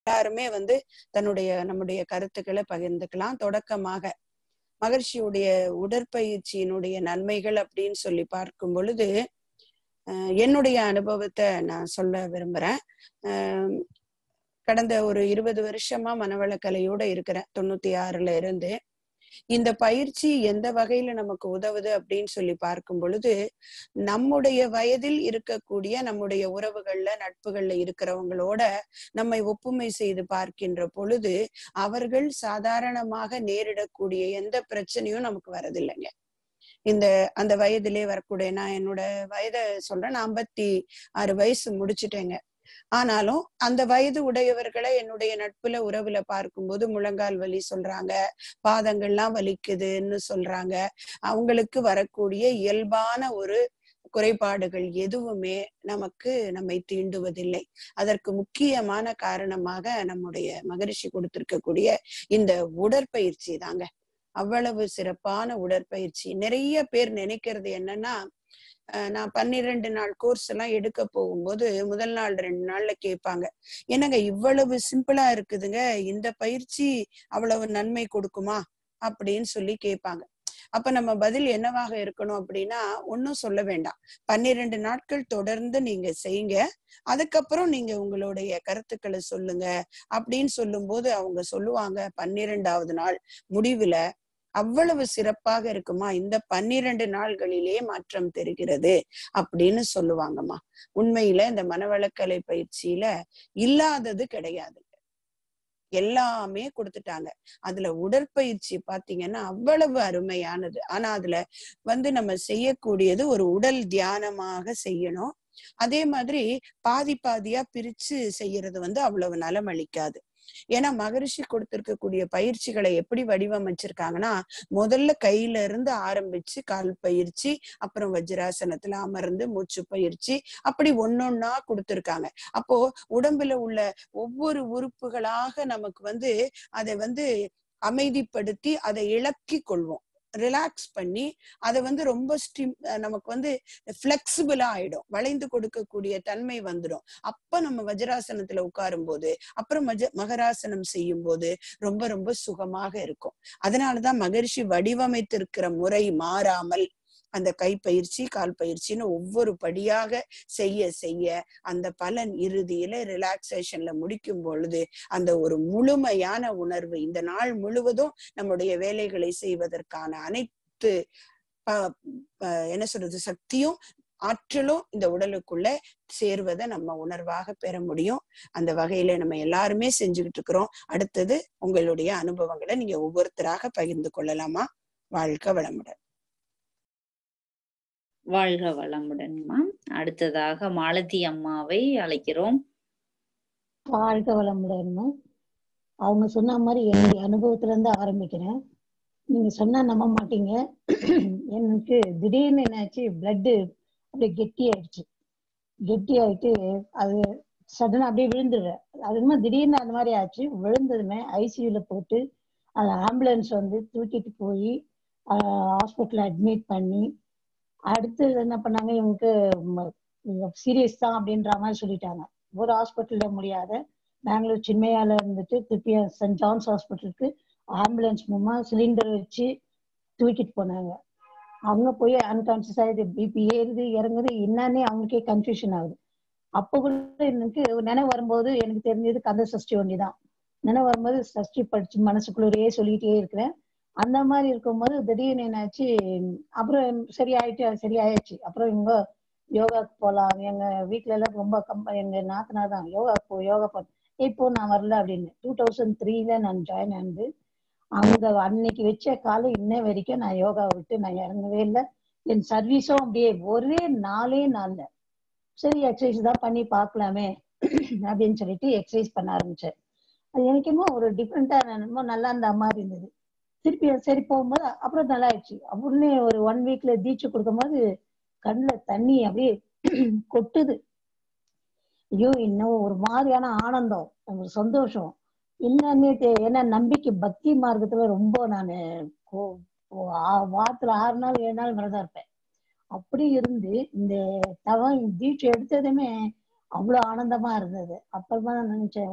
எல்லாருமே வந்து தன்னுடைய நம்முடைய கருத்துக்களை பகிர்ந்துக்கலாம் தொடக்கமாக மகிழ்ச்சியுடைய உடற்பயிற்சியினுடைய நன்மைகள் அப்படின்னு சொல்லி பார்க்கும் பொழுது அஹ் என்னுடைய அனுபவத்தை நான் சொல்ல விரும்புறேன் அஹ் கடந்த ஒரு இருபது வருஷமா மனவளக்கலையோட இருக்கிறேன் தொண்ணூத்தி ஆறுல இருந்து இந்த பயிற்சி எந்த வகையில நமக்கு உதவுது அப்படின்னு சொல்லி பார்க்கும் பொழுது நம்முடைய வயதில் இருக்கக்கூடிய நம்முடைய உறவுகள்ல நட்புகள்ல இருக்கிறவங்களோட நம்மை ஒப்புமை செய்து பார்க்கின்ற பொழுது அவர்கள் சாதாரணமாக நேரிடக்கூடிய எந்த பிரச்சனையும் நமக்கு வரதில்லைங்க இந்த அந்த வயதிலே வரக்கூடிய நான் என்னோட வயதை சொல்றேன் நான் ஐம்பத்தி ஆறு வயசு முடிச்சுட்டேங்க ஆனாலும் அந்த வயது உடையவர்களை என்னுடைய நட்புல உறவுல பார்க்கும்போது முழங்கால் வலி சொல்றாங்க பாதங்கள்லாம் வலிக்குதுன்னு சொல்றாங்க அவங்களுக்கு வரக்கூடிய இயல்பான ஒரு குறைபாடுகள் எதுவுமே நமக்கு நம்மை தீண்டுவதில்லை அதற்கு முக்கியமான காரணமாக நம்முடைய மகரிஷி கொடுத்திருக்கக்கூடிய இந்த உடற்பயிற்சி தாங்க அவ்வளவு சிறப்பான உடற்பயிற்சி நிறைய பேர் நினைக்கிறது என்னன்னா நான் பன்னிரெண்டு நாள் கோர்ஸ் எல்லாம் எடுக்க போகும்போது முதல் நாள் ரெண்டு நாள்ல கேட்பாங்க என்னங்க இவ்வளவு சிம்பிளா இருக்குதுங்க இந்த பயிற்சி அவ்வளவு நன்மை கொடுக்குமா அப்படின்னு சொல்லி கேட்பாங்க அப்ப நம்ம பதில் என்னவாக இருக்கணும் அப்படின்னா ஒன்னும் சொல்ல வேண்டாம் பன்னிரெண்டு நாட்கள் தொடர்ந்து நீங்க செய்யுங்க அதுக்கப்புறம் நீங்க உங்களுடைய கருத்துக்களை சொல்லுங்க அப்படின்னு சொல்லும் போது அவங்க சொல்லுவாங்க பன்னிரெண்டாவது நாள் முடிவுல அவ்வளவு சிறப்பாக இருக்குமா இந்த பன்னிரண்டு நாள்களிலே மாற்றம் தெரிகிறது அப்படின்னு சொல்லுவாங்கம்மா உண்மையில இந்த மனவளக்கலை பயிற்சியில இல்லாதது கிடையாது எல்லாமே கொடுத்துட்டாங்க அதுல உடற்பயிற்சி பாத்தீங்கன்னா அவ்வளவு அருமையானது ஆனா அதுல வந்து நம்ம செய்யக்கூடியது ஒரு உடல் தியானமாக செய்யணும் அதே மாதிரி பாதி பாதியா பிரிச்சு செய்யறது வந்து அவ்வளவு நலம் அளிக்காது ஏன்னா மகரிஷி கொடுத்திருக்கக்கூடிய பயிற்சிகளை எப்படி வடிவமைச்சிருக்காங்கன்னா முதல்ல கையில இருந்து ஆரம்பிச்சு கால் பயிற்சி அப்புறம் வஜ்ராசனத்துல அமர்ந்து மூச்சு பயிற்சி அப்படி ஒன்னொன்னா கொடுத்திருக்காங்க அப்போ உடம்புல உள்ள ஒவ்வொரு உறுப்புகளாக நமக்கு வந்து அதை வந்து அமைதிப்படுத்தி அதை இழக்கி கொள்வோம் ரிலாக்ஸ் பண்ணி அதை வந்து ரொம்ப ஸ்டிம் நமக்கு வந்து பிளெக்சிபிளா ஆயிடும் வளைந்து கொடுக்கக்கூடிய தன்மை வந்துடும் அப்ப நம்ம வஜ்ராசனத்துல உட்காரும் போது அப்புறம் மஜ மகராசனம் செய்யும் போது ரொம்ப ரொம்ப சுகமாக இருக்கும் அதனாலதான் மகரிஷி வடிவமைத்திருக்கிற முறை மாறாமல் அந்த கைப்பயிற்சி கால் பயிற்சின்னு ஒவ்வொரு படியாக செய்ய செய்ய அந்த பலன் இறுதியில ரிலாக்ஸேஷன்ல முடிக்கும் பொழுது அந்த ஒரு முழுமையான உணர்வு இந்த நாள் முழுவதும் நம்முடைய வேலைகளை செய்வதற்கான அனைத்து என்ன சொல்றது சக்தியும் ஆற்றலும் இந்த உடலுக்குள்ள சேர்வதை நம்ம உணர்வாக பெற முடியும் அந்த வகையில நம்ம எல்லாருமே செஞ்சுக்கிட்டு இருக்கிறோம் அடுத்தது உங்களுடைய அனுபவங்களை நீங்க ஒவ்வொருத்தராக பகிர்ந்து கொள்ளலாமா வாழ்க வளமுடன் வாழ்க வளமுடன்மா அடுத்ததாக மாலதி அம்மாவை அழைக்கிறோம் வாழ்க வளமுடன்மா அவங்க சொன்ன மாதிரி என்னுடைய அனுபவத்துல இருந்து ஆரம்பிக்கிறேன் நீங்க சொன்னா நம்ப மாட்டீங்க எனக்கு திடீர்னு என்னாச்சு பிளட்டு அப்படியே கெட்டி ஆயிடுச்சு கெட்டி ஆயிட்டு அது சடனா அப்படியே விழுந்துடுறேன் அது என்னமோ திடீர்னு அந்த மாதிரி ஆச்சு விழுந்ததுமே ஐசியூல போட்டு அந்த ஆம்புலன்ஸ் வந்து தூக்கிட்டு போய் ஹாஸ்பிட்டல் அட்மிட் பண்ணி அடுத்து என்ன பண்ணாங்க இவங்களுக்கு சீரியஸ் தான் அப்படின்ற மாதிரி சொல்லிட்டாங்க ஒரு ஹாஸ்பிட்டல்ல முடியாத பெங்களூர் சின்மையால இருந்துட்டு திருப்பி சென்ட் ஜான்ஸ் ஹாஸ்பிட்டலுக்கு ஆம்புலன்ஸ் மூலமா சிலிண்டர் வச்சு தூக்கிட்டு போனாங்க அவங்க போய் அன்கான்சியஸ் ஆகுது பிபி ஏறுது இறங்குது என்னன்னே அவங்களுக்கே கன்ஃபியூஷன் ஆகுது அப்போ கூட எனக்கு நினைவு வரும்போது எனக்கு தெரிஞ்சது கந்த சஷ்டி ஒண்டி தான் நினைவு வரும்போது சஷ்டி படிச்சு மனசுக்குள்ளேயே சொல்லிட்டே இருக்கிறேன் அந்த மாதிரி இருக்கும்போது திடீர்னு என்னாச்சு அப்புறம் சரி ஆயிட்டு சரி ஆயிடுச்சு அப்புறம் இவங்க யோகாக்கு போகலாம் எங்க வீட்டுல எல்லாம் ரொம்ப கம்ப எங்க நாத்தனார் தான் யோகா போ யோகா போ இப்போ நான் வரல அப்படின்னு டூ தௌசண்ட் த்ரீல நான் ஜாயின் ஆனது அவங்க அன்னைக்கு வச்ச காலம் இன்ன வரைக்கும் நான் யோகா விட்டு நான் இறங்கவே இல்லை என் சர்வீஸும் அப்படியே ஒரே நாளே நாள்ல சரி எக்ஸசைஸ் தான் பண்ணி பார்க்கலாமே அப்படின்னு சொல்லிட்டு எக்ஸசைஸ் பண்ண ஆரம்பிச்சேன் அது எனக்கு இன்னும் ஒரு டிஃப்ரெண்டா என்னமோ நல்லா இருந்த மாதிரி இருந்தது திருப்பி சரி போகும்போது அப்புறம் நல்லா ஆயிடுச்சு அப்படின்னு ஒரு ஒன் வீக்ல தீட்சை கொடுக்கும் போது கண்ணில் தண்ணி அப்படியே கொட்டுது ஐயோ இன்னும் ஒரு மாதிரியான ஆனந்தம் ஒரு சந்தோஷம் என்னன்னே ஏன்னா நம்பிக்கை பக்தி மார்க்கத்துல ரொம்ப நான் வாரத்துல ஆறு நாள் ஏழு நாள் விரதம் இருப்பேன் அப்படி இருந்து இந்த தவம் தீட்சை எடுத்ததுமே அவ்வளவு ஆனந்தமா இருந்தது அப்புறமா நான் நினைச்சேன் ஓ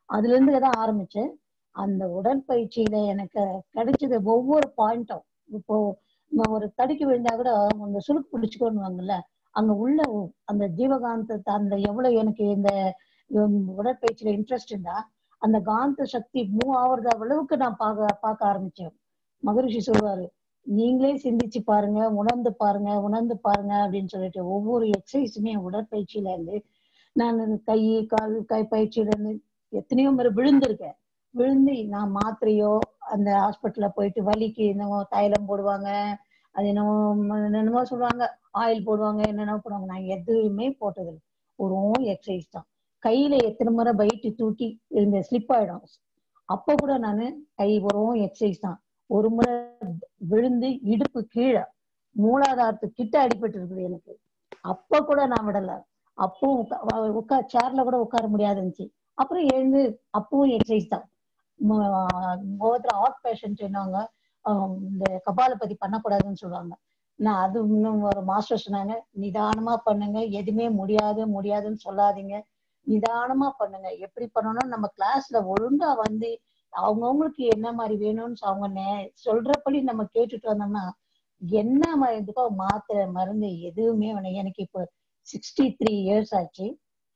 அதுல இருந்து தான் ஆரம்பிச்சேன் அந்த உடற்பயிற்சியில எனக்கு கிடைச்சது ஒவ்வொரு பாயிண்ட்டும் இப்போ நம்ம ஒரு தடுக்கி விழுந்தா கூட அந்த சுருக்கு பிடிச்சுக்கோன்னு அங்க உள்ள அந்த ஜீவகாந்தத்தை அந்த எவ்வளவு எனக்கு இந்த உம், உடற்பயிற்சியில இன்ட்ரெஸ்ட் இருந்தா அந்த காந்த சக்தி மூவ் ஆகுறது அளவுக்கு நான் பார்க்க பார்க்க ஆரம்பிச்சேன் மகரிஷி சொல்லுவாரு நீங்களே சிந்திச்சு பாருங்க உணர்ந்து பாருங்க உணர்ந்து பாருங்க அப்படின்னு சொல்லிட்டு ஒவ்வொரு எக்ஸசைஸுமே உடற்பயிற்சியில இருந்து நான் கை கால் கை பயிற்சியில இருந்து எத்தனையோ முறை விழுந்திருக்கேன் விழுந்து நான் மாத்திரையோ அந்த ஹாஸ்பிட்டல்ல போயிட்டு வலிக்கு என்னமோ தைலம் போடுவாங்க அது என்னமோ ம- என்னென்னமோ சொல்லுவாங்க ஆயில் போடுவாங்க என்னென்னமோ போடுவாங்க நான் எதுவுமே போட்டதில்லை ஒரு எக்ஸசைஸ் தான் கையில எத்தனை முறை வெயிட் தூக்கி இந்த ஸ்லிப் ஆயிடும் அப்ப கூட நானு கை ஒரு எக்ஸசைஸ் தான் ஒரு முறை விழுந்து இடுப்பு கீழே மூலாதாரத்து கிட்ட அடிபட்டு இருக்குது எனக்கு அப்ப கூட நான் விடல அப்பவும் உக்கா- வ- உட்கா சேர்ல கூட உட்கார முடியாது இருந்துச்சு அப்புறம் எழுந்து அப்பவும் எக்ஸசைஸ் தான் ஒவ்வொருத்தர் ஹார்ட் பேஷண்ட் என்னவாங்க ஆஹ் இந்த கபாலபதி பண்ணக்கூடாதுன்னு சொல்லுவாங்க நான் அது இன்னும் ஒரு மாஸ்டர் சொன்னாங்க நிதானமா பண்ணுங்க எதுவுமே முடியாது முடியாதுன்னு சொல்லாதீங்க நிதானமா பண்ணுங்க எப்படி பண்ணணும் நம்ம கிளாஸ்ல ஒழுங்கா வந்து அவங்கவுங்களுக்கு என்ன மாதிரி வேணும்னு அவங்க நே- சொல்றபடி நம்ம கேட்டுட்டு வந்தோம்னா என்ன மாதிரி இதுக்கோ மாத்திரை மருந்து எதுவுமே வேணாம் எனக்கு இப்போ சிக்ஸ்டி த்ரீ இயர்ஸ் ஆச்சு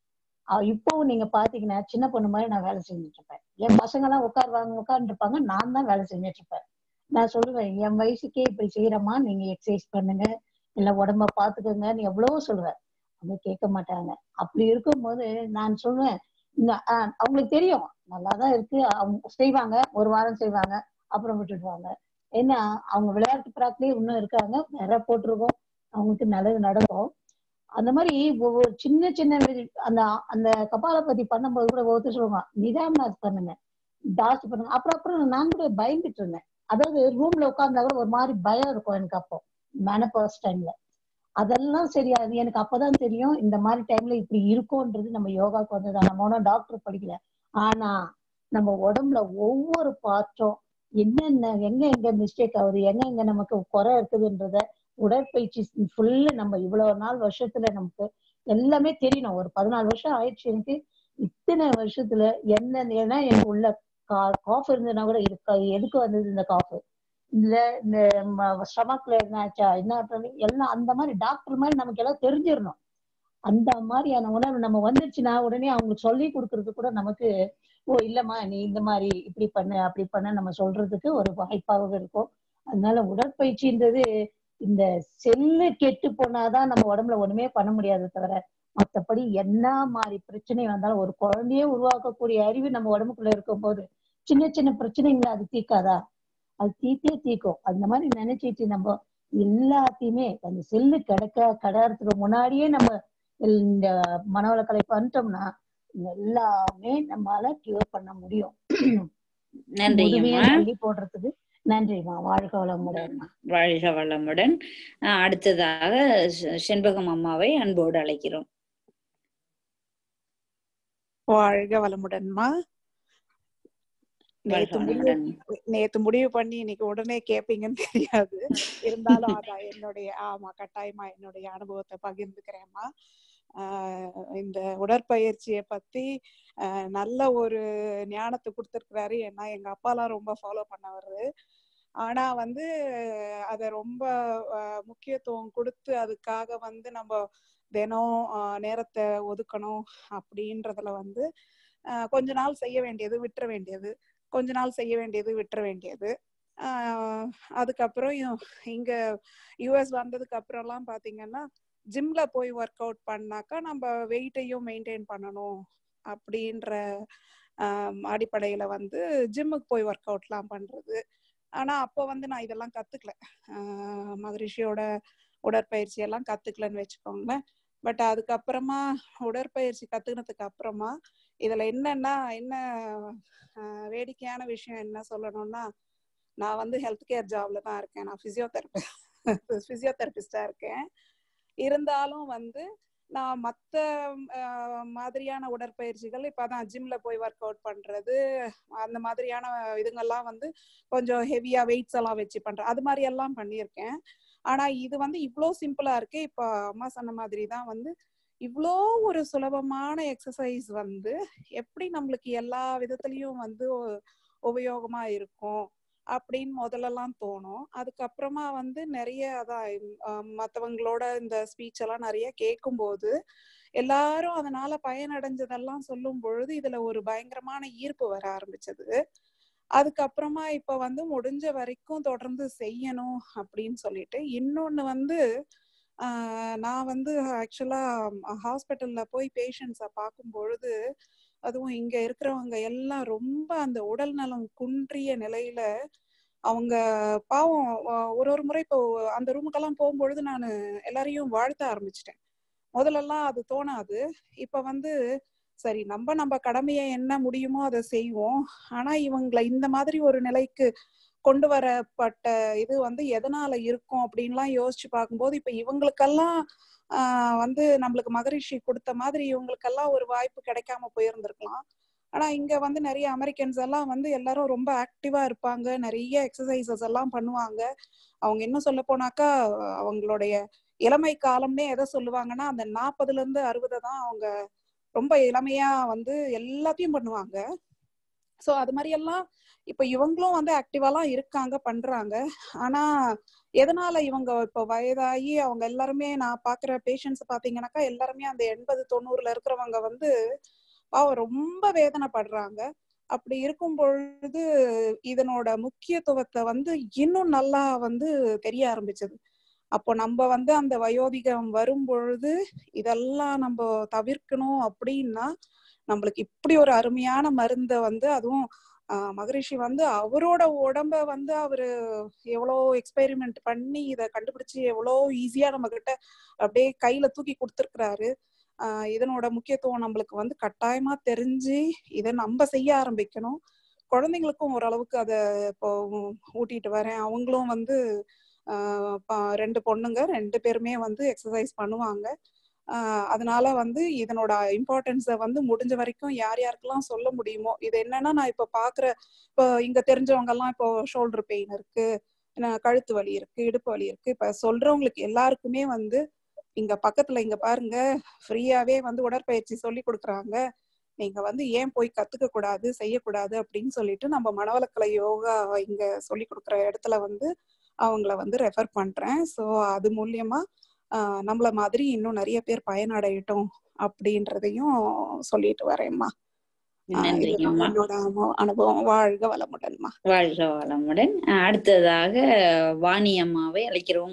அஹ் இப்பவும் நீங்க பாத்தீங்கன்னா சின்ன பொண்ணு மாதிரி நான் வேலை செஞ்சுட்டு இருப்பேன் என் பசங்க எல்லாம் உட்காருவாங்க உட்கார்ந்து இருப்பாங்க நான் தான் வேலை செஞ்சுட்டு இருப்பேன் நான் சொல்லுவேன் என் வயசுக்கே இப்படி செய்யறமா நீங்க எக்ஸசைஸ் பண்ணுங்க இல்ல உடம்ப பாத்துக்கோங்கன்னு எவ்வளவோ சொல்லுவேன் அவங்க கேட்க மாட்டாங்க அப்படி இருக்கும்போது நான் சொல்லுவேன் இந்த- ஆஹ் அவங்களுக்கு தெரியும் நல்லாதான் இருக்கு அவங்க செய்வாங்க ஒரு வாரம் செய்வாங்க அப்புறம் விட்டுடுவாங்க ஏன்னா அவங்க விளையாட்டு பிராக்லயே இன்னும் இருக்காங்க நிறைய போட்டிருக்கோம் அவங்களுக்கு நல்லது நடக்கும் அந்த மாதிரி ஒவ்வொரு சின்ன சின்ன வி- அந்த அந்த கபாலபதி பண்ணும்போது கூட ஒவ்வொருத்தர் சொல்லுவாங்க நிதானமா பண்ணுங்க ஜாஸ்தி பண்ணுங்க அப்புறம் அப்புறம் நான் கூட பயந்துட்டு இருந்தேன் அதாவது ரூம்ல உட்கார்ந்தா கூட ஒரு மாதிரி பயம் இருக்கும் எனக்கு அப்போ மெனப்பர்ஸ் டைம்ல அதெல்லாம் சரியாது எனக்கு அப்பதான் தெரியும் இந்த மாதிரி டைம்ல இப்படி இருக்கும்ன்றது நம்ம யோகாக்கு வந்தது நம்ம ஒன்றும் டாக்டர் படிக்கல ஆனா நம்ம உடம்புல ஒவ்வொரு பார்ட்டும் என்னென்ன எங்க எங்க மிஸ்டேக் ஆகுது எங்க எங்க நமக்கு குறை இருக்குதுன்றத உடற்பயிற்சி ஃபுல்லு நம்ம இவ்வளவு நாள் வருஷத்துல நமக்கு எல்லாமே தெரியணும் ஒரு பதினாலு வருஷம் ஆயிடுச்சு எனக்கு இத்தனை வருஷத்துல என்ன ஏன்னா எனக்கு உள்ள காஃப் இருந்ததுன்னா கூட இருக்கா எதுக்கு வந்தது இந்த காஃப் இல்ல இந்த ஸ்டமக்ல என்னாச்சா என்ன பண்ணி எல்லாம் அந்த மாதிரி டாக்டர் மாதிரி நமக்கு எல்லாம் தெரிஞ்சிடணும் அந்த மாதிரியான உணர்வு நம்ம வந்துருச்சுன்னா உடனே அவங்களுக்கு சொல்லி கொடுக்கறது கூட நமக்கு ஓ இல்லம்மா நீ இந்த மாதிரி இப்படி பண்ணு அப்படி பண்ண நம்ம சொல்றதுக்கு ஒரு வாய்ப்பாக இருக்கும் அதனால உடற்பயிற்சின்றது இந்த செல்லு கெட்டு போனாதான் நம்ம உடம்புல ஒண்ணுமே பண்ண முடியாது தவிர மத்தபடி என்ன மாதிரி பிரச்சனை வந்தாலும் ஒரு குழந்தையே உருவாக்கக்கூடிய அறிவு நம்ம உடம்புக்குள்ள இருக்கும் போது சின்ன சின்ன பிரச்சனைங்களை அது தீர்க்காதா அது தீர்த்தே தீர்க்கும் அந்த மாதிரி நினைச்சிட்டு நம்ம எல்லாத்தையுமே அந்த செல்லு கிடைக்க கிடையறதுக்கு முன்னாடியே நம்ம இந்த மனவளக்கலை பண்ணிட்டோம்னா எல்லாமே நம்மளால கியூர் பண்ண முடியும் நன்றிங்கம்மா முதுமையை தள்ளி போடுறதுக்கு நன்றிம்மா வாழ்க வளமுடன் வாழ்க வளமுடன் அஹ் அடுத்ததாக செ- செண்பகம் அம்மாவை அன்போடு அழைக்கிறோம் வாழ்க வளமுடன்மா வாழ்க நேத்து முடிவு வளமுடன் நேத்து முடிவு பண்ணி இன்னைக்கு உடனே கேப்பீங்கன்னு தெரியாது இருந்தாலும் அதான் என்னுடைய ஆமா கட்டாயமா என்னுடைய அனுபவத்தை பகிர்ந்துக்கிறேம்மா ஆஹ் இந்த உடற்பயிற்சியை பத்தி ஆஹ் நல்ல ஒரு ஞானத்தை கொடுத்துருக்கிறாரு ஏன்னா எங்க அப்பாலாம் ரொம்ப ஃபாலோ பண்ணவரு ஆனா வந்து அத ரொம்ப ஆஹ் முக்கியத்துவம் கொடுத்து அதுக்காக வந்து நம்ம தினம் ஆஹ் நேரத்தை ஒதுக்கணும் அப்படின்றதுல வந்து ஆஹ் கொஞ்ச நாள் செய்ய வேண்டியது விட்டுற வேண்டியது கொஞ்ச நாள் செய்ய வேண்டியது விட்டுற வேண்டியது ஆஹ் அதுக்கப்புறம் இ- இங்க யூஎஸ் வந்ததுக்கு அப்புறம்லாம் பாத்தீங்கன்னா ஜிம்ல போய் ஒர்க் அவுட் பண்ணாக்கா நம்ம வெயிட்டையும் மெயின்டைன் பண்ணணும் அப்படின்ற ஆஹ் அடிப்படையில வந்து ஜிம்முக்கு போய் ஒர்க் அவுட்லாம் பண்றது ஆனா அப்போ வந்து நான் இதெல்லாம் கத்துக்கல ஆஹ் மகரிஷியோட உடற்பயிற்சி எல்லாம் கத்துக்கலன்னு வச்சுக்கோங்களேன் பட் அதுக்கப்புறமா உடற்பயிற்சி கத்துக்கினதுக்கு அப்புறமா இதுல என்னன்னா என்ன ஆஹ் வேடிக்கையான விஷயம் என்ன சொல்லணும்னா நான் வந்து ஹெல்த் கேர் ஜாப்ல தான் இருக்கேன் நான் பிசியோதெரபி பிசியோதெரபிஸ்டா இருக்கேன் இருந்தாலும் வந்து நான் மத்த ஆஹ் மாதிரியான உடற்பயிற்சிகள் இப்பதான் ஜிம்ல போய் ஒர்க் அவுட் பண்றது அந்த மாதிரியான இதுங்கெல்லாம் வந்து கொஞ்சம் ஹெவியா வெயிட்ஸ் எல்லாம் வச்சு பண்றேன் அது மாதிரி எல்லாம் பண்ணியிருக்கேன் ஆனா இது வந்து இவ்வளோ சிம்பிளா இருக்கு இப்போ அம்மா சொன்ன மாதிரி தான் வந்து இவ்வளோ ஒரு சுலபமான எக்ஸசைஸ் வந்து எப்படி நம்மளுக்கு எல்லா விதத்துலயும் வந்து உ- உபயோகமா இருக்கும் அப்படின்னு முதல்லலாம் தோணும் அதுக்கப்புறமா வந்து நிறைய அதான் ஆஹ் மத்தவங்களோட இந்த ஸ்பீச் எல்லாம் நிறைய கேட்கும்போது எல்லாரும் அதனால பயனடைஞ்சதெல்லாம் சொல்லும் பொழுது இதுல ஒரு பயங்கரமான ஈர்ப்பு வர ஆரம்பிச்சது அதுக்கப்புறமா இப்ப வந்து முடிஞ்ச வரைக்கும் தொடர்ந்து செய்யணும் அப்படின்னு சொல்லிட்டு இன்னொன்னு வந்து ஆஹ் நான் வந்து ஆக்சுவலா ஹாஸ்பிட்டல்ல போய் பேஷண்ட்ஸை பார்க்கும் பொழுது அதுவும் இங்க இருக்கிறவங்க எல்லாம் ரொம்ப அந்த உடல் நலம் குன்றிய நிலையில அவங்க பாவம் அஹ் ஒரு ஒரு முறை இப்போ அந்த ரூமுக்கெல்லாம் போகும்பொழுது நான் எல்லாரையும் வாழ்த்த ஆரம்பிச்சிட்டேன் முதல்லலாம் அது தோணாது இப்ப வந்து சரி நம்ம நம்ம கடமையை என்ன முடியுமோ அதை செய்வோம் ஆனா இவங்களை இந்த மாதிரி ஒரு நிலைக்கு கொண்டு வரப்பட்ட இது வந்து எதனால இருக்கும் அப்படின்லாம் யோசிச்சு பார்க்கும்போது இப்ப இவங்களுக்கெல்லாம் ஆஹ் வந்து நம்மளுக்கு மகரிஷி கொடுத்த மாதிரி இவங்களுக்கெல்லாம் ஒரு வாய்ப்பு கிடைக்காம போயிருந்திருக்கலாம் ஆனா இங்க வந்து நிறைய அமெரிக்கன்ஸ் எல்லாம் வந்து எல்லாரும் ரொம்ப ஆக்டிவா இருப்பாங்க நிறைய எக்ஸசைசஸ் எல்லாம் பண்ணுவாங்க அவங்க என்ன சொல்ல போனாக்கா அவங்களுடைய இளமை காலம்னே எதை சொல்லுவாங்கன்னா அந்த நாற்பதுல இருந்து அறுபதை தான் அவங்க ரொம்ப இளமையா வந்து எல்லாத்தையும் பண்ணுவாங்க சோ அது மாதிரி எல்லாம் இப்ப இவங்களும் வந்து ஆக்டிவாலாம் இருக்காங்க பண்றாங்க ஆனா எதனால இவங்க இப்ப வயதாகி அவங்க எல்லாருமே நான் பாக்குற பேஷண்ட்ஸ் பாத்தீங்கன்னாக்கா எல்லாருமே அந்த எண்பது தொண்ணூறுல இருக்கிறவங்க வந்து பாவம் ரொம்ப வேதனைப்படுறாங்க அப்படி இருக்கும் பொழுது இதனோட முக்கியத்துவத்தை வந்து இன்னும் நல்லா வந்து தெரிய ஆரம்பிச்சது அப்போ நம்ம வந்து அந்த வயோதிகம் வரும் பொழுது இதெல்லாம் நம்ம தவிர்க்கணும் அப்படின்னா நம்மளுக்கு இப்படி ஒரு அருமையான மருந்தை வந்து அதுவும் ஆஹ் மகரிஷி வந்து அவரோட உடம்ப வந்து அவரு எவ்வளோ எக்ஸ்பெரிமெண்ட் பண்ணி இதை கண்டுபிடிச்சு எவ்வளோ ஈஸியா நம்ம கிட்ட அப்படியே கையில தூக்கி கொடுத்துருக்கிறாரு ஆஹ் இதனோட முக்கியத்துவம் நம்மளுக்கு வந்து கட்டாயமா தெரிஞ்சு இதை நம்ம செய்ய ஆரம்பிக்கணும் குழந்தைங்களுக்கும் ஓரளவுக்கு அதை இப்போ ஊட்டிட்டு வரேன் அவங்களும் வந்து ஆஹ் ப- ரெண்டு பொண்ணுங்க ரெண்டு பேருமே வந்து எக்ஸசைஸ் பண்ணுவாங்க ஆஹ் அதனால வந்து இதனோட இம்பார்ட்டன்ஸை வந்து முடிஞ்ச வரைக்கும் யார் யாருக்கெல்லாம் சொல்ல முடியுமோ இது என்னன்னா நான் இப்ப பாக்குற இப்போ இங்க தெரிஞ்சவங்க எல்லாம் இப்போ ஷோல்டர் பெயின் இருக்கு என்ன கழுத்து வலி இருக்கு இடுப்பு வலி இருக்கு இப்ப சொல்றவங்களுக்கு எல்லாருக்குமே வந்து இங்க பக்கத்துல இங்க பாருங்க ஃப்ரீயாவே வந்து உடற்பயிற்சி சொல்லி கொடுக்குறாங்க நீங்க வந்து ஏன் போய் கத்துக்க கூடாது செய்யக்கூடாது அப்படின்னு சொல்லிட்டு நம்ம மனவளக்கலை யோகா இங்க சொல்லி கொடுக்குற இடத்துல வந்து அவங்கள வந்து ரெஃபர் பண்றேன் ஸோ அது மூலியமா ஆஹ் நம்மள மாதிரி இன்னும் நிறைய பேர் பயனடையட்டும் அப்படின்றதையும் சொல்லிட்டு வரேம்மா ஆஹ் இதுதான் நன்றிங்கம்மா என்னோட அனு- அனுபவம் வாழ்க வளமுடன்மா வாழ்க வளமுடன் அஹ் அடுத்ததாக வாணி அம்மாவை அழைக்கிறோம்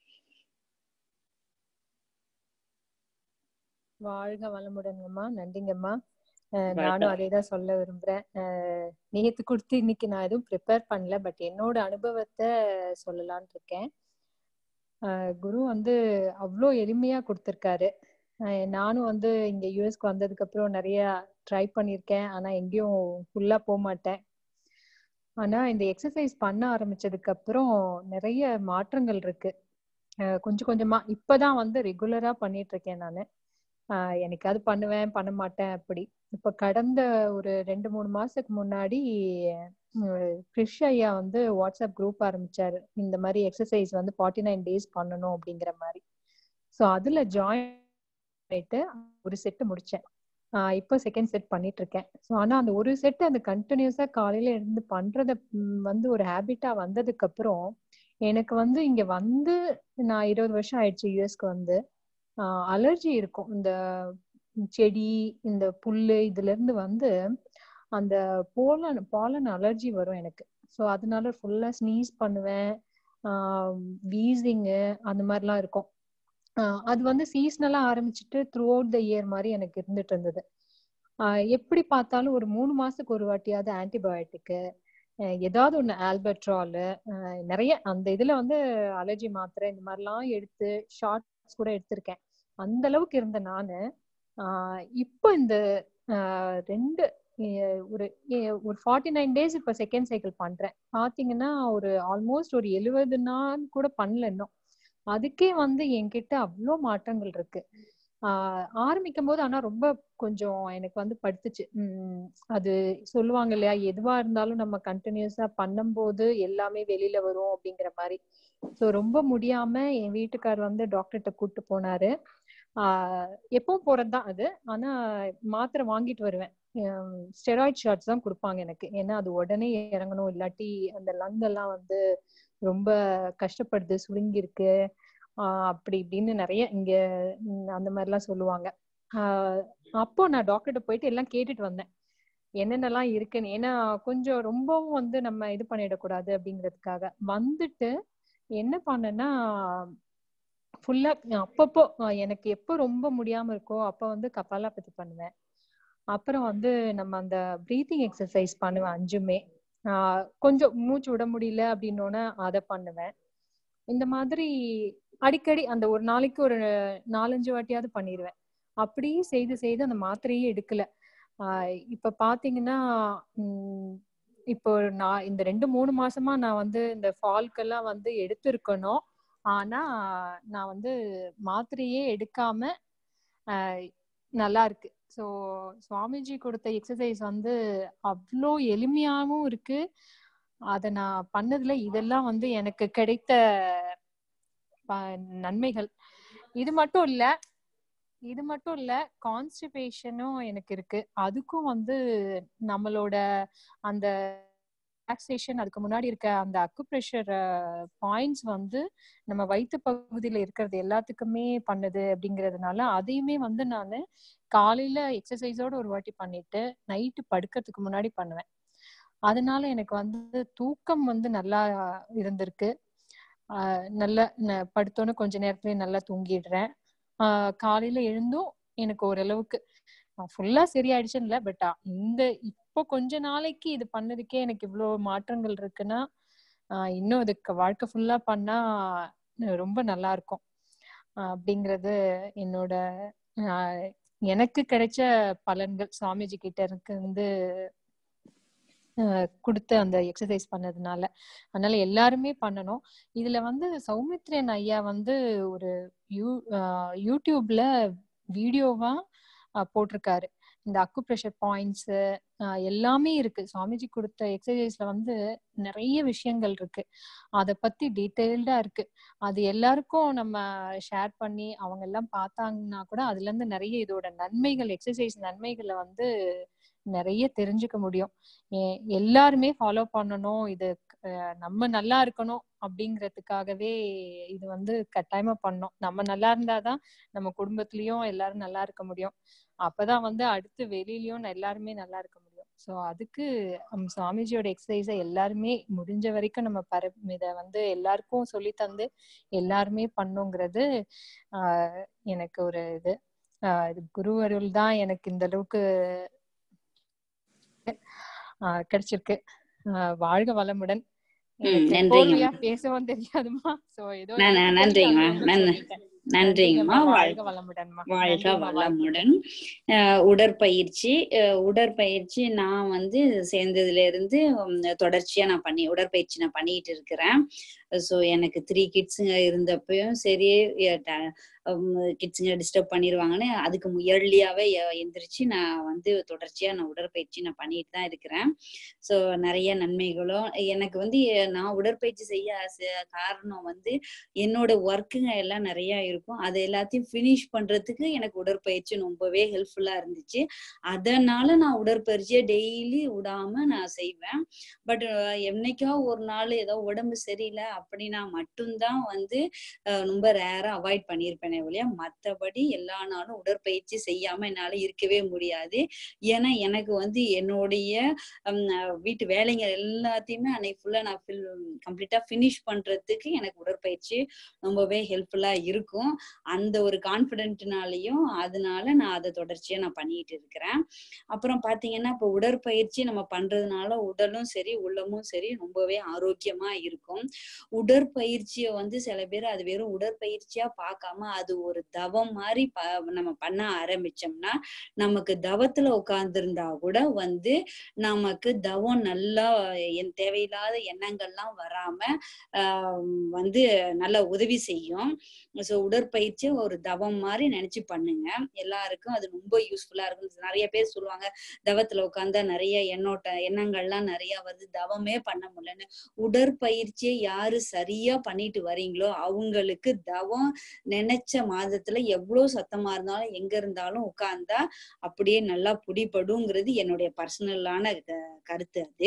வாழ்க வளமுடன்ங்கம்மா நன்றிங்கம்மா அஹ் வாழ்க நானும் அதே தான் சொல்ல விரும்புறேன் அஹ் நேத்து கொடுத்து இன்னைக்கு நான் எதுவும் ப்ரிப்பேர் பண்ணல பட் என்னோட அனுபவத்தை சொல்லலாம்னு இருக்கேன் அஹ் குரு வந்து அவ்வளோ எளிமையா கொடுத்துருக்காரு அஹ் நானும் வந்து இங்க யூஎஸ்க்கு வந்ததுக்கு அப்புறம் நிறைய ட்ரை பண்ணியிருக்கேன் ஆனா எங்கேயும் ஃபுல்லா போக மாட்டேன் ஆனா இந்த எக்ஸசைஸ் பண்ண ஆரம்பிச்சதுக்கு அப்புறம் நிறைய மாற்றங்கள் இருக்கு அஹ் கொஞ்சம் கொஞ்சமா இப்பதான் வந்து ரெகுலரா பண்ணிட்டு இருக்கேன் நானு ஆஹ் என்னைக்காவது பண்ணுவேன் பண்ண மாட்டேன் அப்படி இப்ப கடந்த ஒரு ரெண்டு மூணு மாசத்துக்கு முன்னாடி உம், கிரிஷ் ஐயா வந்து வாட்ஸ்அப் குரூப் ஆரம்பிச்சாரு இந்த மாதிரி எக்ஸசைஸ் வந்து ஃபார்ட்டி நைன் டேஸ் பண்ணணும் அப்படிங்கிற மாதிரி ஸோ அதுல ஜாயின் பண்ணிட்டு ஒரு செட்டு முடிச்சேன் ஆஹ் இப்போ செகண்ட் செட் பண்ணிட்டு இருக்கேன் ஸோ ஆனா அந்த ஒரு செட் அந்த கண்டினியூஸா காலையில இருந்து பண்றத ம், வந்து ஒரு ஹேபிட்டா வந்ததுக்கு அப்புறம் எனக்கு வந்து இங்க வந்து நான் இருபது வருஷம் ஆயிடுச்சு யூஎஸ்க்கு வந்து அலர்ஜி இருக்கும் இந்த செடி இந்த புல்லு இதுல இருந்து வந்து அந்த போலன் பாலன் அலர்ஜி வரும் எனக்கு ஸோ அதனால ஃபுல்லா ஸ்னீஸ் பண்ணுவேன் வீசிங்கு அந்த மாதிரிலாம் இருக்கும் ஆஹ் அது வந்து சீசனலா ஆரம்பிச்சுட்டு த்ரூ அவுட் த இயர் மாதிரி எனக்கு இருந்துட்டு இருந்தது ஆஹ் எப்படி பார்த்தாலும் ஒரு மூணு மாசத்துக்கு ஒரு வாட்டியாவது ஆன்டிபயோட்டிக்கு ஏதாவது ஒன்று ஆல்பட்ராலு நிறைய அந்த இதுல வந்து அலர்ஜி மாத்திரை இந்த மாதிரிலாம் எடுத்து ஷார்ட்ஸ் கூட எடுத்திருக்கேன் அந்த அளவுக்கு இருந்த நானு ஆஹ் இப்போ இந்த ஆஹ் ரெண்டு அஹ் ஒரு எ- ஒரு ஃபார்ட்டி நைன் டேஸ் இப்போ செகண்ட் சைக்கிள் பண்றேன் பாத்தீங்கன்னா ஒரு ஆல்மோஸ்ட் ஒரு எழுபது நாள் கூட பண்ணல இன்னும் அதுக்கே வந்து என்கிட்ட அவ்வளோ மாற்றங்கள் இருக்கு ஆஹ் ஆரம்பிக்கும் போது ஆனா ரொம்ப கொஞ்சம் எனக்கு வந்து படுத்துச்சு உம் அது சொல்லுவாங்க இல்லையா எதுவா இருந்தாலும் நம்ம கண்டினியூஸா பண்ணும்போது எல்லாமே வெளியில வரும் அப்படிங்கிற மாதிரி ஸோ ரொம்ப முடியாம என் வீட்டுக்கார் வந்து டாக்டர்கிட்ட கூட்டு போனாரு ஆஹ் எப்பவும் போறதுதான் அது ஆனா மாத்திரை வாங்கிட்டு வருவேன் ஸ்டெராய்ட் ஷாட்ஸ் தான் கொடுப்பாங்க எனக்கு ஏன்னா அது உடனே இறங்கணும் இல்லாட்டி அந்த லங் எல்லாம் வந்து ரொம்ப கஷ்டப்படுது சுருங்கி இருக்கு ஆஹ் அப்படி இப்படின்னு நிறைய இங்க ம், அந்த மாதிரிலாம் சொல்லுவாங்க ஆஹ் அப்போ நான் டாக்டர்கிட்ட போயிட்டு எல்லாம் கேட்டுட்டு வந்தேன் என்னென்னலாம் இருக்குன்னு ஏன்னா கொஞ்சம் ரொம்பவும் வந்து நம்ம இது பண்ணிடக்கூடாது அப்படிங்கிறதுக்காக வந்துட்டு என்ன பண்ணேன்னா ஃபுல்லா அப்பப்போ அஹ் எனக்கு எப்போ ரொம்ப முடியாம இருக்கோ அப்ப வந்து கபாலாபதி பண்ணுவேன் அப்புறம் வந்து நம்ம அந்த ப்ரீத்திங் எக்ஸசைஸ் பண்ணுவேன் அஞ்சுமே ஆஹ் கொஞ்சம் மூச்சு விட முடியல அப்படின்னோடனே அதை பண்ணுவேன் இந்த மாதிரி அடிக்கடி அந்த ஒரு நாளைக்கு ஒரு நாலஞ்சு வாட்டியாவது பண்ணிடுவேன் அப்படி செய்து செய்து அந்த மாத்திரையே எடுக்கல ஆஹ் இப்ப பாத்தீங்கன்னா உம் இப்போ நான் இந்த ரெண்டு மூணு மாசமா நான் வந்து இந்த ஃபால்க்கெல்லாம் வந்து எடுத்திருக்கணும் ஆனா நான் வந்து மாத்திரையே எடுக்காம ஆஹ் நல்லா இருக்கு ஸோ சுவாமிஜி கொடுத்த எக்ஸசைஸ் வந்து அவ்வளோ எளிமையாவும் இருக்கு அதை நான் பண்ணதுல இதெல்லாம் வந்து எனக்கு கிடைத்த ப- நன்மைகள் இது மட்டும் இல்ல இது மட்டும் இல்ல கான்ஸ்டிபேஷனும் எனக்கு இருக்கு அதுக்கும் வந்து நம்மளோட அந்த ரிலாக்ஸேஷன் அதுக்கு முன்னாடி இருக்க அந்த அக்குப்ரெஷர் பாயிண்ட்ஸ் வந்து நம்ம வயிற்று பகுதியில இருக்கிறது எல்லாத்துக்குமே பண்ணுது அப்படிங்கறதுனால அதையுமே வந்து நான் காலையில எக்ஸசைஸோட ஒரு வாட்டி பண்ணிட்டு நைட்டு படுக்கிறதுக்கு முன்னாடி பண்ணுவேன் அதனால எனக்கு வந்து தூக்கம் வந்து நல்லா இருந்திருக்கு ஆஹ் நல்ல ந- படுத்தோன்னு கொஞ்ச நேரத்துலயே நல்லா தூங்கிடுறேன் ஆஹ் காலையில எழுந்தும் எனக்கு ஓரளவுக்கு ஃபுல்லா சரியாயிடுச்சுன்னு இல்ல பட் இந்த இப்போ கொஞ்ச நாளைக்கு இது பண்ணதுக்கே எனக்கு இவ்வளோ மாற்றங்கள் இருக்குன்னா ஆஹ் இன்னும் இதுக்கு வாழ்க்கை ஃபுல்லா பண்ணா அஹ் ரொம்ப நல்லா இருக்கும் ஆஹ் அப்படிங்கிறது என்னோட ஆஹ் எனக்கு கிடைச்ச பலன்கள் சுவாமிஜி கிட்ட இருக்கு வந்து கொடுத்து அந்த எக்ஸசைஸ் பண்ணதுனால அதனால எல்லாருமே பண்ணணும் இதுல வந்து சௌமித்ரன் ஐயா வந்து ஒரு யூ ஆஹ் யூடியூப்ல வீடியோவா போட்டிருக்காரு இந்த அக்கு ப்ரெஷர் பாயிண்ட்ஸ் எல்லாமே இருக்கு சுவாமிஜி கொடுத்த எக்ஸசைஸ்ல வந்து நிறைய விஷயங்கள் இருக்கு அத பத்தி டீட்டெயில்டா இருக்கு அது எல்லாருக்கும் நம்ம ஷேர் பண்ணி அவங்க எல்லாம் பார்த்தாங்கன்னா கூட அதுல இருந்து நிறைய இதோட நன்மைகள் எக்ஸசைஸ் நன்மைகளை வந்து நிறைய தெரிஞ்சுக்க முடியும் எ- எல்லாருமே ஃபாலோ பண்ணணும் இது அஹ், நம்ம நல்லா இருக்கணும் அப்படிங்கிறதுக்காகவே இது வந்து கட்டாயமா பண்ணோம் நம்ம நல்லா இருந்தாதான் நம்ம குடும்பத்திலயும் எல்லாரும் நல்லா இருக்க முடியும் அப்பதான் வந்து அடுத்து வெளியிலயும் எல்லாருமே நல்லா இருக்க முடியும் சோ அதுக்கு ஹம், சுவாமிஜியோட எக்ஸசைஸை எல்லாருமே முடிஞ்ச வரைக்கும் நம்ம பர இத வந்து எல்லாருக்கும் சொல்லி தந்து எல்லாருமே பண்ணுங்கிறது ஆஹ் எனக்கு ஒரு இது ஆஹ் இது குரு அருள் தான் எனக்கு இந்த அளவுக்கு ஆஹ் கிடைச்சிருக்கு ஆஹ் வாழ்க வளமுடன் ம் எனக்கு நன்றிங்கம்மா கோர்வையா பேசவும் தெரியாதுமா சோ ஏதோ ந- ந- எனக்கு தெரிஞ்ச நன்றிங்கம்மா அளவுக்கு நன் சொல்லிட்டேன் நன்றிங்கம்மா நன்றிங்கம்மா வாழ் வாழ்க வளமுடன்மா வாழ்க நன்றிம்மா வாழ்க வளமுடன் அஹ் உடற்பயிற்சி அஹ் உடற்பயிற்சி நான் வந்து சேர்ந்ததுல இருந்து உம், தொடர்ச்சியா நான் பண்ணி உடற்பயிற்சி நான் பண்ணிட்டு இருக்கிறேன் ஸோ எனக்கு த்ரீ கிட்ஸுங்க இருந்தப்பயும் சரி கிட்ஸுங்க டிஸ்டர்ப் பண்ணிடுவாங்கன்னு அதுக்கு இயர்லியாவே எந்திரிச்சு நான் வந்து தொடர்ச்சியா நான் உடற்பயிற்சி நான் பண்ணிட்டு தான் இருக்கிறேன் ஸோ நிறைய நன்மைகளும் எனக்கு வந்து எ- நான் உடற்பயிற்சி செய்ய ஆசை- காரணம் வந்து என்னோட ஒர்க்குங்க எல்லாம் நிறைய இருக்கும் அது எல்லாத்தையும் ஃபினிஷ் பண்றதுக்கு எனக்கு உடற்பயிற்சி ரொம்பவே ஹெல்ப்ஃபுல்லா இருந்துச்சு அதனால நான் உடற்பயிற்சியை டெய்லி விடாம நான் செய்வேன் பட் என்னைக்கோ ஒரு நாள் ஏதோ உடம்பு சரியில்லை அப்படின்னா மட்டும்தான் வந்து அஹ், ரொம்ப ரேரா அவாய்ட் பண்ணியிருப்பேனே ஒழிய மத்தபடி எல்லா நாளும் உடற்பயிற்சி செய்யாம என்னால இருக்கவே முடியாது ஏன்னா எனக்கு வந்து என்னுடைய ஹம், அஹ், வீட்டு வேலைங்க எல்லாத்தையுமே அன்னைக்கு ஃபுல்லா நான் கம்ப்ளீட்டா ஃபினிஷ் பண்றதுக்கு எனக்கு உடற்பயிற்சி ரொம்பவே ஹெல்ப்ஃபுல்லா இருக்கும் அந்த ஒரு கான்பிடென்ட்னாலையும் அதனால நான் அதை தொடர்ச்சியா நான் பண்ணிட்டு இருக்கிறேன் அப்புறம் பாத்தீங்கன்னா இப்போ உடற்பயிற்சி நம்ம பண்றதுனால உடலும் சரி உள்ளமும் சரி ரொம்பவே ஆரோக்கியமா இருக்கும் உடற்பயிற்சியை வந்து சில பேர் அது வெறும் உடற்பயிற்சியா பார்க்காம அது ஒரு தவம் மாதிரி ப நம்ம பண்ண ஆரம்பிச்சோம்னா நமக்கு தவத்துல உட்கார்ந்திருந்தா கூட வந்து நமக்கு தவம் நல்லா என் தேவையில்லாத எண்ணங்கள்லாம் வராம ஆஹ் வந்து நல்லா உதவி செய்யும் ஸோ உடற்பயிற்சி ஒரு தவம் மாதிரி நினைச்சு பண்ணுங்க எல்லாருக்கும் அது ரொம்ப யூஸ்ஃபுல்லா இருக்கும் நிறைய பேர் சொல்லுவாங்க தவத்துல உட்கார்ந்தா நிறைய எண்ணோட்ட எண்ணங்கள்லாம் நிறைய வருது தவமே பண்ண முடியலன்னு உடற்பயிற்சியை யாரு சரியா பண்ணிட்டு வரீங்களோ அவங்களுக்கு தவம் நினைச்ச பச்சை மாதத்துல எவ்வளவு சத்தமா இருந்தாலும் எங்க இருந்தாலும் உட்கார்ந்தா அப்படியே நல்லா புடிபடுங்கிறது என்னுடைய பர்சனலான கருத்து அது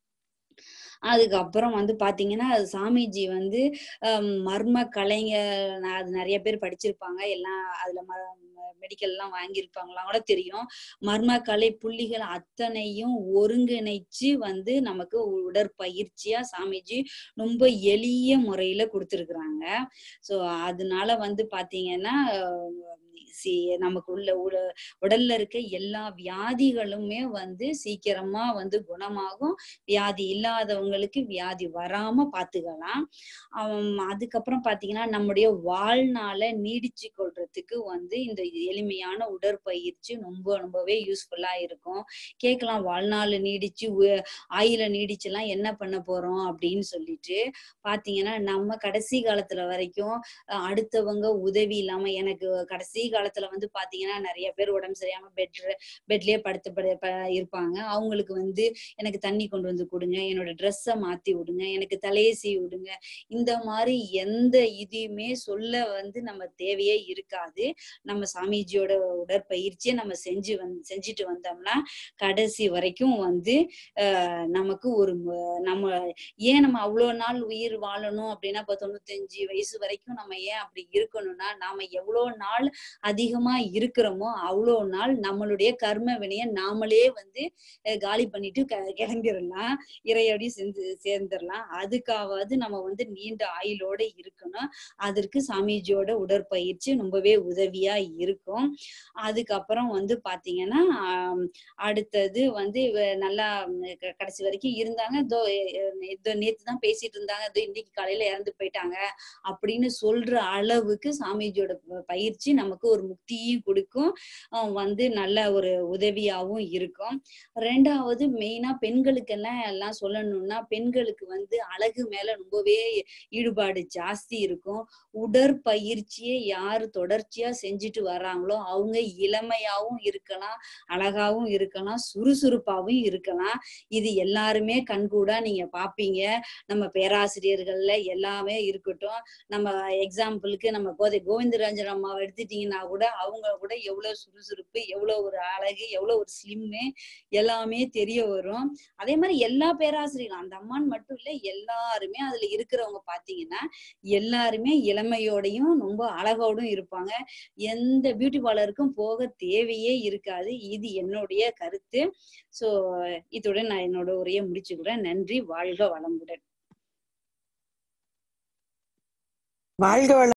அதுக்கப்புறம் வந்து பாத்தீங்கன்னா அது சாமிஜி வந்து ஹம், மர்ம கலைஞர் நான் அது நிறைய பேர் படிச்சிருப்பாங்க எல்லாம் அதுல மெடிக்கல் எல்லாம் வாங்கியிருப்பாங்களாம் கூட தெரியும் மர்ம கலை புள்ளிகள் அத்தனையும் ஒருங்கிணைச்சு வந்து நமக்கு உடற்பயிற்சியா சாமிஜி ரொம்ப எளிய முறையில கொடுத்துருக்குறாங்க சோ அதனால வந்து பாத்தீங்கன்னா அஹ், சி- நமக்கு உள்ள உட- உடல்ல இருக்க எல்லா வியாதிகளுமே வந்து சீக்கிரமா வந்து குணமாகும் வியாதி இல்லாதவங்களுக்கு வியாதி வராம பாத்துக்கலாம் அவன் அதுக்கப்புறம் பாத்தீங்கன்னா நம்முடைய வாழ்நாளை நீடிச்சு கொள்றதுக்கு வந்து இந்த எளிமையான உடற்பயிற்சி ரொம்ப ரொம்பவே யூஸ்ஃபுல்லா இருக்கும் கேட்கலாம் வாழ்நாள் நீடிச்சு உ- ஆயுள நீடிச்சுலாம் என்ன பண்ண போறோம் அப்படின்னு சொல்லிட்டு பாத்தீங்கன்னா நம்ம கடைசி காலத்துல வரைக்கும் அஹ், அடுத்தவங்க உதவி இல்லாம எனக்கு கடைசி காலத்துல வந்து பாத்தீங்கன்னா நிறைய பேர் உடம்பு சரியாம பெட் பெட்லயே படுத்து படு- ப- இருப்பாங்க அவங்களுக்கு வந்து எனக்கு தண்ணி கொண்டு வந்து கொடுங்க என்னோட ட்ரெஸ்ஸை மாத்தி விடுங்க எனக்கு தலையை சீவி விடுங்க இந்த மாதிரி எந்த இதையுமே சொல்ல வந்து நம்ம தேவையே இருக்காது நம்ம சாமிஜியோட உடற்பயிற்சியை நம்ம செஞ்சு வந்து செஞ்சுட்டு வந்தோம்னா கடைசி வரைக்கும் வந்து ஆஹ் நமக்கு ஒரு ம- நம்ம ஏன் நம்ம அவ்வளவு நாள் உயிர் வாழணும் அப்படின்னா இப்ப தொண்ணூத்தஞ்சு வயசு வரைக்கும் நம்ம ஏன் அப்படி இருக்கணும்னா நாம எவ்வளவு நாள் அதிகமா இருக்கிறோமோ அவ்வளோ நாள் நம்மளுடைய கர்ம வினைய நாமளே வந்து அஹ் காலி பண்ணிட்டு க- கிளம்பிடலாம் இறையோடய சேர்ந்து சேர்ந்துடலாம் அதுக்காவது நம்ம வந்து நீண்ட ஆயுளோட இருக்கணும் அதற்கு சாமிஜியோட உடற்பயிற்சி ரொம்பவே உதவியா இருக்கும் அதுக்கப்புறம் வந்து பாத்தீங்கன்னா ஆம், அடுத்தது வந்து இவ- நல்லா ம், க- கடைசி வரைக்கும் இருந்தாங்க இதோ நேத்து தான் பேசிட்டு இருந்தாங்க இதோ இன்னைக்கு காலையில இறந்து போயிட்டாங்க அப்படின்னு சொல்ற அளவுக்கு சாமிஜியோட ப- பயிற்சி நமக்கு ஒரு முக்தியும் கொடுக்கும் அஹ் வந்து நல்ல ஒரு உதவியாவும் இருக்கும் ரெண்டாவது மெயினா பெண்களுக்கெல்லாம் எல்லாம் சொல்லணும்னா பெண்களுக்கு வந்து அழகு மேல ரொம்பவே ஈடுபாடு ஜாஸ்தி இருக்கும் உடற்பயிற்சியை யாரு தொடர்ச்சியா செஞ்சுட்டு வர்றாங்களோ அவங்க இளமையாவும் இருக்கலாம் அழகாவும் இருக்கலாம் சுறுசுறுப்பாவும் இருக்கலாம் இது எல்லாருமே கண்கூடா நீங்க பாப்பீங்க நம்ம பேராசிரியர்கள்ல எல்லாமே இருக்கட்டும் நம்ம எக்ஸாம்பிளுக்கு நம்ம கோதை கோவிந்தராஜன் அம்மாவை எடுத்துட்டீங்கன்னா கூட அவங்க கூட எவ்வளவு சுறுசுறுப்பு எவ்வளவு ஒரு அழகு எவ்வளவு ஒரு ஸ்லிம்மு எல்லாமே தெரிய வரும் அதே மாதிரி எல்லா பேராசிரியர்களும் அந்த அம்மான்னு மட்டும் இல்ல எல்லாருமே அதுல இருக்கிறவங்க பாத்தீங்கன்னா எல்லாருமே இளமையோடையும் ரொம்ப அழகோடும் இருப்பாங்க எந்த பியூட்டி பார்லருக்கும் போக தேவையே இருக்காது இது என்னுடைய கருத்து சோ இத்துடன் நான் என்னோட உரையை முடிச்சுக்கிறேன் நன்றி வாழ்க வளமுடன் வாழ்க வள